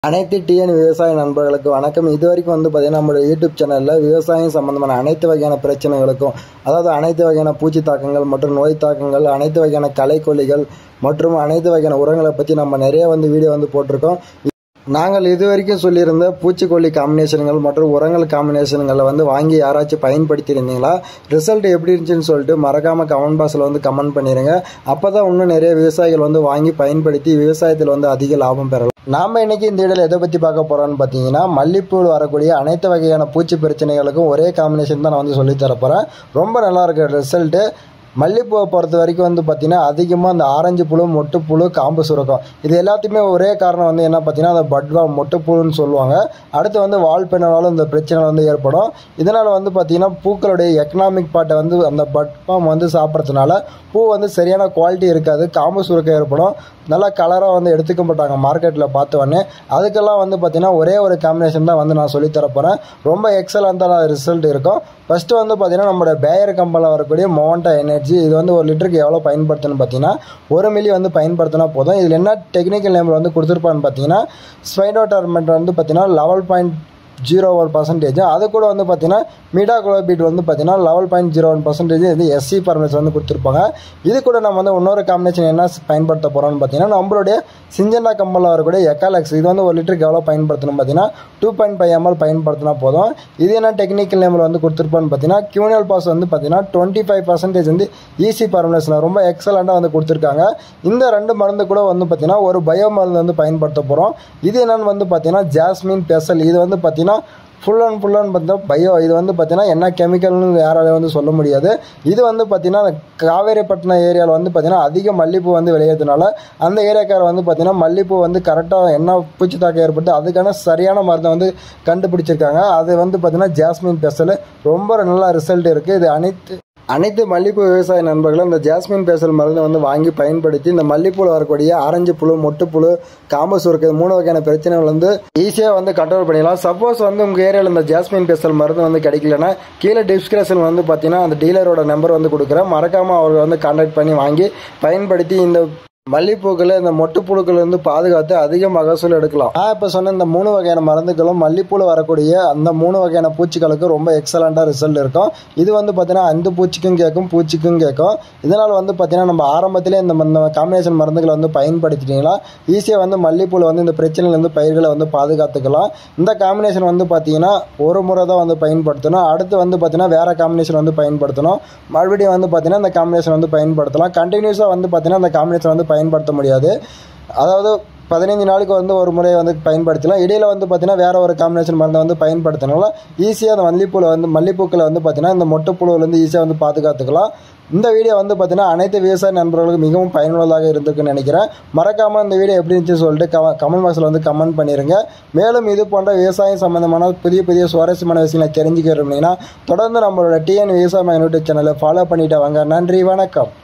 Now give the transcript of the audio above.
அனைத்து டிஎன் விவசாய நண்பர்களுக்கு வணக்கம் இது வரைக்கும் வந்து பார்த்தீங்கன்னா நம்மளுடைய யூடியூப் சேனலில் விவசாயம் சம்பந்தமான அனைத்து வகையான பிரச்சனைகளுக்கும் அதாவது அனைத்து வகையான பூச்சி தாக்கங்கள் மற்றும் நோய் தாக்கங்கள் அனைத்து வகையான களைக்கொல்லிகள் மற்றும் அனைத்து வகையான உரங்களை பற்றி நம்ம நிறைய வந்து வீடியோ வந்து போட்டிருக்கோம் நாங்கள் இது வரைக்கும் சொல்லியிருந்த பூச்சிக்கொல்லி காம்பினேஷன்கள் மற்றும் உரங்கள் காம்பினேஷன்களை வந்து வாங்கி யாராச்சும் பயன்படுத்தியிருந்தீங்களா ரிசல்ட் எப்படி இருந்துச்சுன்னு சொல்லிட்டு மறக்காமல் கமெண்ட் பாக்ஸில் வந்து கமெண்ட் பண்ணிடுங்க அப்போ தான் இன்னும் நிறைய விவசாயிகள் வந்து வாங்கி பயன்படுத்தி விவசாயத்தில் வந்து அதிக லாபம் பெறலாம் நாம் இன்னைக்கு இந்த வீடியோவில் எதை பற்றி பார்க்க போகிறோம்னு பார்த்தீங்கன்னா மல்லிப்பூவில் வரக்கூடிய அனைத்து வகையான பூச்சி பிரச்சனைகளுக்கும் ஒரே காம்பினேஷன் தான் நான் வந்து சொல்லித் தரப் போகிறேன் ரொம்ப நல்லா இருக்கிற ரிசல்ட்டு மல்லிப்பூவை பொறுத்த வரைக்கும் வந்து பார்த்தீங்கன்னா அதிகமாக அந்த ஆரஞ்சு புழு மொட்டுப்புழு காம்பு சுரக்கம் இது எல்லாத்தையுமே ஒரே காரணம் வந்து என்ன பார்த்தீங்கன்னா அந்த பட்வா மொட்டுப்புழுன்னு சொல்லுவாங்க அடுத்து வந்து வால் பெண்ணாலும் இந்த பிரச்சனை வந்து ஏற்படும் இதனால் வந்து பார்த்தீங்கன்னா பூக்களுடைய எக்கனாமிக் பார்ட்டை வந்து அந்த பட்வாம் வந்து சாப்பிட்றதுனால பூ வந்து சரியான குவாலிட்டி இருக்காது காம்பு சுரக்கம் ஏற்படும் நல்லா கலராக வந்து எடுத்துக்க மாட்டாங்க மார்க்கெட்டில் பார்த்த உடனே அதுக்கெல்லாம் வந்து பார்த்தீங்கன்னா ஒரே ஒரு காம்பினேஷன் தான் வந்து நான் சொல்லித் தரப் போகிறேன் ரொம்ப எக்ஸலண்ட்டான ரிசல்ட் இருக்கும் ஃபஸ்ட்டு வந்து பார்த்தீங்கன்னா நம்மளோட பேயர் கம்பெனியில் வரக்கூடிய மோவண்டா எனர்ஜி இது வந்து ஒரு லிட்டருக்கு எவ்வளோ பயன்படுத்தணும்னு பார்த்தீங்கன்னா ஒரு மில்லி வந்து பயன்படுத்தினா போதும் இதில் என்ன டெக்னிக்கல் நேமில் வந்து கொடுத்துருப்பான்னு பார்த்தீங்கன்னா ஸ்பைனோடர்மெண்ட் வந்து பார்த்தீங்கன்னா level point zero one percentage அது கூட வந்து பார்த்தீங்கன்னா மீடா குளோபீட் வந்து பார்த்தீங்கன்னா level point zero one percentage இது எஸ்சி பர்மிஷன் வந்து கொடுத்துருப்பாங்க இது கூட நம்ம வந்து இன்னொரு காம்பினேஷன் என்ன பயன்படுத்த போகிறோம்னு பார்த்தீங்கன்னா நம்மளுடைய சிஞ்சனா கம்பெனியில் வரக்கூடிய எக்காலக்ஸ் இது வந்து ஒரு லிட்டருக்கு எவ்வளோ பயன்படுத்தணும் பார்த்தீங்கன்னா டூ பாயிண்ட் ஃபைவ் எம்எல் பயன்படுத்தினா போதும் இது என்ன டெக்னிக்கல் நேமில் வந்து கொடுத்துருப்பான்னு பார்த்தீங்கன்னா கியூனல் பாஸ் வந்து பார்த்தீங்கன்னா டுவெண்ட்டி ஃபைவ் பர்சன்டேஜ் வந்து ஈஸி பர்மினேஷன் ரொம்ப எக்ஸலண்ட்டாக வந்து கொடுத்துருக்காங்க இந்த ரெண்டு மருந்து கூட வந்து பார்த்தீங்கன்னா ஒரு பயோ மருந்து வந்து பயன்படுத்த போகிறோம் இது என்னன்னு வந்து பார்த்தீங்கன்னா ஜாஸ்மின் பெசல் இது வந்து பார்த்தீங்கன்னா ஃபுல் அண்ட் ஃபுல் அண்ட் பார்த்தா பயோ இது வந்து பார்த்தீங்கன்னா என்ன கெமிக்கல்னு யாராலையும் வந்து சொல்ல முடியாது இது வந்து பார்த்தீங்கன்னா காவேரிப்பட்டினம் ஏரியாவில் வந்து பார்த்தீங்கன்னா அதிக மல்லிப்பூ வந்து விளையிறதுனால அந்த ஏரியாக்கார வந்து பார்த்தீங்கன்னா மல்லிப்பூ வந்து கரெக்டாக என்ன பூச்சி தாக்கம் ஏற்பட்டு அதுக்கான சரியான மருந்தை வந்து கண்டுபிடிச்சிருக்காங்க அது வந்து பார்த்தீங்கன்னா ஜாஸ்மின் பெசல் ரொம்ப நல்ல ரிசல்ட் இருக்குது இது அனைத்து அனைத்து மல்லிப்பூ விவசாய நண்பர்களும் இந்த ஜாஸ்மின் பேசல் மருந்தை வந்து வாங்கி பயன்படுத்தி இந்த மல்லிப்பூவில் வரக்கூடிய ஆரஞ்சு புழு மொட்டுப்புழு காம்பு சுருக்கு மூணு வகையான பிரச்சனைகள் வந்து ஈஸியாக வந்து கண்ட்ரோல் பண்ணிடலாம் சப்போஸ் வந்து உங்கள் ஏரியாவில் இந்த ஜாஸ்மின் பேசல் மருந்து வந்து கிடைக்கலனா கீழே டிஸ்கிரிப்ஷன் வந்து பார்த்தீங்கன்னா அந்த டீலரோட நம்பர் வந்து கொடுக்குறேன் மறக்காமல் அவர்கள் வந்து கான்டாக்ட் பண்ணி வாங்கி பயன்படுத்தி இந்த மல்லிப்பூக்களை இந்த மொட்டுப்புழுக்கள் வந்து பாதுகாத்து அதிக மகசூல் எடுக்கலாம் நான் இப்போ சொன்ன இந்த மூணு வகையான மருந்துகளும் மல்லிப்பூவில் வரக்கூடிய அந்த மூணு வகையான பூச்சிகளுக்கு ரொம்ப எக்ஸலண்ட்டாக ரிசல்ட் இருக்கும் இது வந்து பார்த்தீங்கன்னா அந்த பூச்சிக்கும் கேட்கும் பூச்சிக்கும் கேட்கும் இதனால் வந்து பார்த்தீங்கன்னா நம்ம ஆரம்பத்திலே இந்த இந்த காம்பினேஷன் மருந்துகளை வந்து பயன்படுத்திட்டீங்களா ஈஸியாக வந்து மல்லிப்பூவில் வந்து இந்த பிரச்சனையிலேருந்து பயிர்களை வந்து பாதுகாத்துக்கலாம் இந்த காம்பினேஷன் வந்து பார்த்தீங்கன்னா ஒரு முறை தான் வந்து பயன்படுத்தணும் அடுத்து வந்து பார்த்தீங்கன்னா வேறு காம்பினேஷன் வந்து பயன்படுத்தணும் மறுபடியும் வந்து பார்த்தீங்கன்னா இந்த காம்பினேஷன் வந்து பயன்படுத்தலாம் கண்டினியூஸாக வந்து பார்த்தீங்கன்னா இந்த காம்பினேஷன் வந்து பயன்படுத்த முடியாது அதாவது பதினைந்து நாளுக்கு வந்து ஒரு முறை வந்து பயன்படுத்தலாம் இடையில வந்து பார்த்தீங்கன்னா வேற ஒரு காம்பினேஷன் மருந்தை வந்து பயன்படுத்தினால ஈஸியாக அந்த மல்லிப்பூவில் வந்து மல்லிப்பூக்களை வந்து பார்த்தீங்கன்னா இந்த மொட்டைப்புழுவிலேருந்து ஈஸியாக வந்து பாதுகாத்துக்கலாம் இந்த வீடியோ வந்து பார்த்தீங்கன்னா அனைத்து விவசாய நண்பர்களுக்கு மிகவும் பயனுள்ளதாக இருந்திருக்குன்னு நினைக்கிறேன் மறக்காமல் இந்த வீடியோ எப்படி இருந்துச்சு சொல்லிட்டு கம கமெண்ட் பாக்ஸில் வந்து கமெண்ட் பண்ணிடுங்க மேலும் இது போன்ற விவசாயம் சம்மந்தமான புதிய புதிய சுவாரஸ்யமான விஷயங்களை தெரிஞ்சுக்கிறோம்னா தொடர்ந்து நம்மளோட டிஎன் விவசாயம் யூடியூப் சேனலை ஃபாலோ பண்ணிட்டு வாங்க நன்றி வணக்கம்